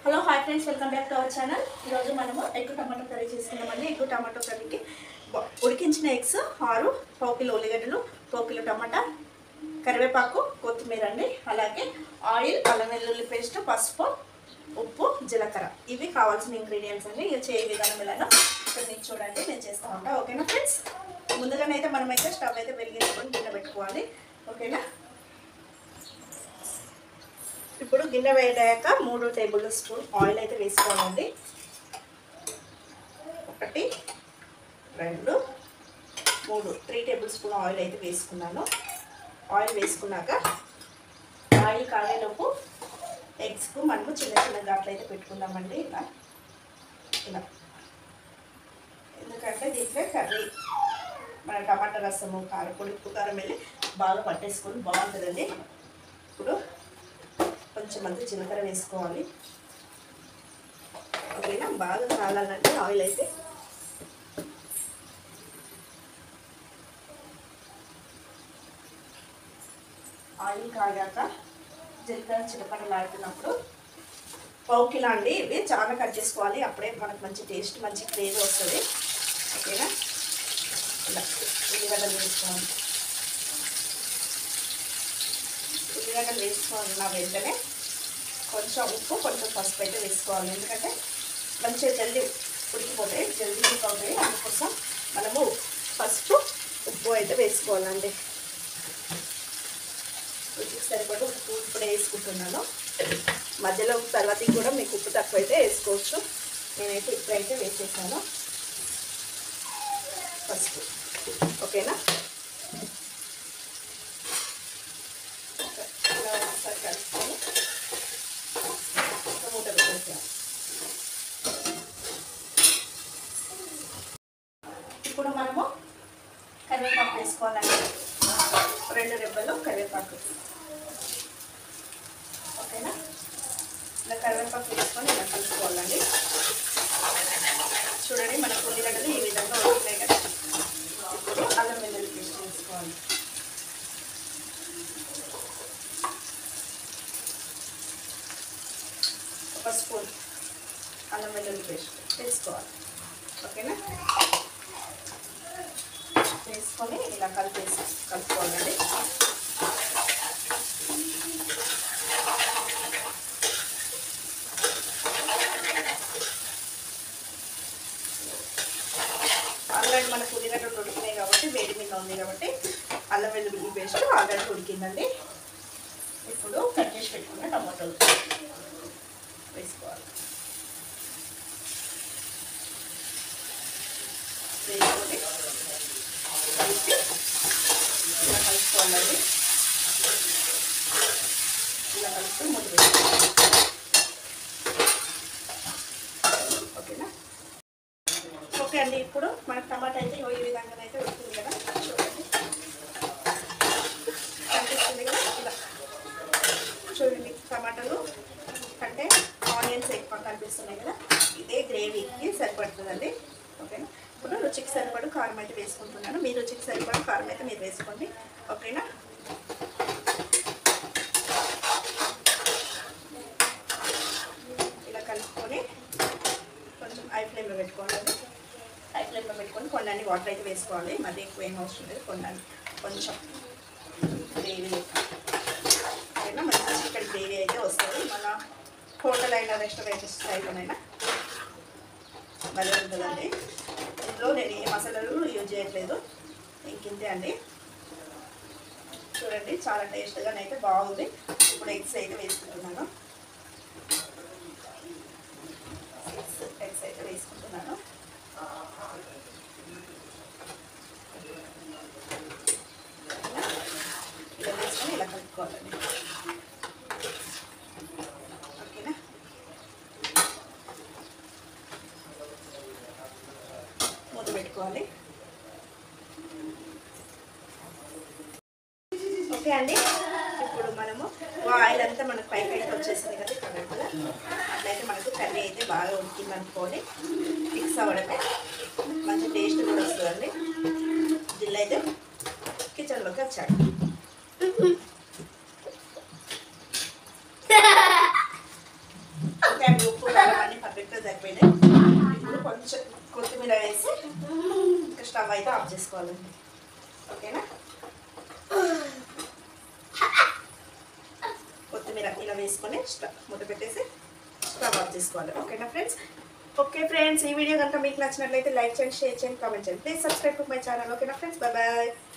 hello hi friends welcome back to our channel ఈరోజు మనము egg tomato curry చేసుకున్నామండి egg tomato కర్రీకి బ- ఉడికించిన ఎగ్స్ ఆరు పావు కిలో ఉల్లిగడ్డలు పావు కిలో టమాటా కరివేపాకు కొత్తిమీర అండి అలాగే ఆయిల్ అల్లం వెల్లుల్లి పేస్ట్ పసుపు ఉప్పు జీలకర్ర ఇవి కావాల్సిన ఇంగ్రీడియంట్స్ అండి ఇక చేయ విధానం ఎలానో ఇక్కడ మీకు చూడండి నేను చేస్తూ ఉంటా ఓకేనా ఫ్రెండ్స్ ముందుగానైతే మనమైతే స్టవ్ అయితే వెలిగించుకొని గిన్నె పెట్టుకోవాలి ఓకేనా ఇప్పుడు గిన్నె వేయడాక మూడు టేబుల్ స్పూన్ ఆయిల్ అయితే వేసుకోవాలండి ఒకటి రెండు మూడు త్రీ టేబుల్ స్పూన్ ఆయిల్ అయితే వేసుకున్నాను ఆయిల్ వేసుకున్నాక ఆయిల్ కాగేలోపు ఎగ్స్కు మనము చిన్న చిన్న ఘాట్లు అయితే పెట్టుకుందామండి ఇలా ఇలా ఎందుకంటే దీంట్లో కర్రీ మన టమాటా రసము కారపొడి ఉప్పు కారం వెళ్ళి బాగా పట్టేసుకొని బాగుంటుందండి ఇప్పుడు కొంచెం అంతా జీలకర్ర వేసుకోవాలి ఓకేనా బాగా కాలాలంటే ఆయిల్ అయితే ఆయిల్ కాగాక జీలకర్ర చిటపటలాడుతున్నప్పుడు పావు కిలో అండి ఇవి చాలా కట్ చేసుకోవాలి అప్పుడే మనకు మంచి టేస్ట్ మంచి గ్రేవీ వస్తుంది ఓకేనా ఇలా ఉల్లిగడ్డలు వేసుకోవాలి ఉల్లిగడ్డలు వేసుకున్న వెంటనే కొంచెం ఉప్పు కొంచెం పసుపు అయితే వేసుకోవాలి ఎందుకంటే మంచిగా జల్దీ ఉడికిపోతాయి జల్దీ కుక్ అవుతాయి అందుకోసం మనము పసుపు ఉప్పు అయితే వేసుకోవాలండి రుచికి సరిపడి ఉప్పు ఇప్పుడే వేసుకుంటున్నాను మధ్యలో తర్వాత కూడా మీకు ఉప్పు తక్కువ అయితే వేసుకోవచ్చు నేనైతే ఇప్పుడైతే వేసేసాను పసుపు ఓకేనా ఇలా ఒకసారి కలుపుకొని మూట పెట్టేసాను ఇప్పుడు మనము కరివేపాకు వేసుకోవాలండి రెండు రెబ్బలు కరివేపాకు ఓకేనా ఇలా కరివేపాకు వేసుకొని ఇలా కలుపుకోవాలండి చూడండి మన ఉల్లిగడ్డలు ఈ విధంగా ఉడుకుతాయి కదా ఇప్పుడు అల్లం వెల్లుల్లి పేస్ట్ వేసుకోవాలి ఒక స్పూన్ అల్లం వెల్లుల్లి పేస్ట్ వేసుకోవాలి ఓకేనా వేసుకొని ఇలా కలిపేసి కలుపుకోవాలండి ఆల్రెడీ మనకు ఉల్లిగడ్డలు ఉడికినాయి కాబట్టి వేడి మీద ఉంది కాబట్టి అల్లం వెల్లుల్లి పేస్ట్ ఆల్రెడీ ఉడికిందండి ఇప్పుడు కట్ చేసి పెట్టుకున్న టమాటోలు వేసుకోవాలి వేసుకొని కలిపి ఇలా కలుపుకోవాలండి ఇలా కలిపి మూత పెట్టుకోవాలి ఓకేనా ఓకే అండి ఇప్పుడు మనకు టమాటా అయితే ఇగో ఈ విధంగా అయితే ఉడుతుంది కదా చూడండి కనిపిస్తుంది కదా ఇలా చూడండి టమాటాలు అంటే ఆనియన్స్ ఎక్కువ కనిపిస్తున్నాయి కదా ఇదే గ్రేవీకి సరిపడుతుందండి ఓకేనా ఇప్పుడు రుచికి సరిపడు కారం అయితే వేసుకుంటున్నాను మీ రుచికి సరిపడు కారం అయితే మీరు వేసుకోండి ఓకేనా ఇలా కలుపుకొని కొంచెం హై ఫ్లేమ్లో పెట్టుకోండి హై ఫ్లేమ్లో పెట్టుకొని కొన్ని వాటర్ అయితే వేసుకోవాలి మరి ఎక్కువ ఏం అవసరం లేదు కొన్ని కొంచెం గ్రేవీ ఓకేనా మంచి చికెన్ గ్రేవీ అయితే వస్తుంది మన హోటల్ అయినా రెస్టారెంట్ స్టైల్లోనైనా భలే ఉంటుందండి ఇందులో నేను ఏ మసాలాలు యూజ్ చేయట్లేదు ఇంకింతే అండి చూడండి చాలా టేస్ట్గా అయితే బాగుంది ఇప్పుడు ఎగ్స్ అయితే వేసుకుంటున్నాను ఎగ్స్ ఎగ్స్ అయితే వేసుకుంటున్నాను ఇలా వేసుకొని ఇలా కలుపుకోవాలండి ఓకేనా మూత పెట్టుకోవాలి ఓకే అండి ఇప్పుడు మనము ఆయిల్ అంతా మనకు పైకి అయితే వచ్చేసింది కదా కరెక్ట్గా అట్లయితే మనకు కర్రీ అయితే బాగా ఉడికింది అనుకోండి మిక్స్ అవ్వడమే మంచి టేస్ట్ కూడా వస్తుందండి జిల్లు అయితే కిచెన్లోకి వచ్చాడు ఓకే అండి ఇప్పుడు కొంచెం కొత్తిమీర వేసి ఇంకా స్టవ్ అయితే ఆఫ్ చేసుకోవాలండి ఓకేనా కొత్తిమీర ఇలా వేసుకొని స్టవ్ మూత పెట్టేసి స్టవ్ ఆఫ్ చేసుకోవాలి ఓకేనా ఫ్రెండ్స్ ఓకే ఫ్రెండ్స్ ఈ వీడియో కనుక మీకు నచ్చినట్లయితే లైక్ చేయండి షేర్ చేయండి కామెంట్ చేయండి please subscribe to my channel ఓకేనా ఫ్రెండ్స్ బాయ్ బాయ్